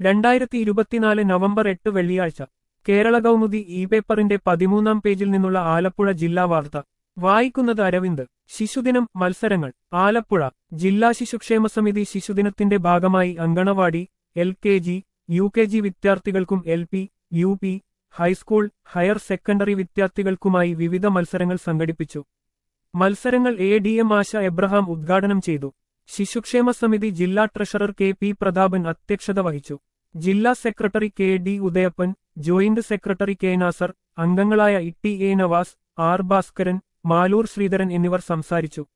രണ്ടായിരത്തി ഇരുപത്തിനാല് നവംബർ എട്ട് വെള്ളിയാഴ്ച കേരള കൗമുദി ഇ പേപ്പറിന്റെ പതിമൂന്നാം പേജിൽ നിന്നുള്ള ആലപ്പുഴ ജില്ലാ വാർത്ത വായിക്കുന്നത് അരവിന്ദ് ശിശുദിനം മത്സരങ്ങൾ ആലപ്പുഴ ജില്ലാ ശിശുക്ഷേമ സമിതി ശിശുദിനത്തിന്റെ ഭാഗമായി anganwadi L K G U K G വിദ്യാർത്ഥികൾക്കും L P U P high school higher secondary വിദ്യാർത്ഥികൾക്കുമായി വിവിധ മത്സരങ്ങൾ സംഘടിപ്പിച്ചു മത്സരങ്ങൾ A D M Asha Abraham ഉദ്ഘാടനം ചെയ്തു ശിശുക്ഷേമ സമിതി ജില്ലാ ട്രഷറർ കെ പി പ്രതാപൻ അധ്യക്ഷത വഹിച്ചു ജില്ലാ secretary K D Udayappan joint secretary K Nasar അംഗങ്ങളായ E T A Navas R Bhaskaran Maloor Sreedharan എന്നിവർ സംസാരിച്ചു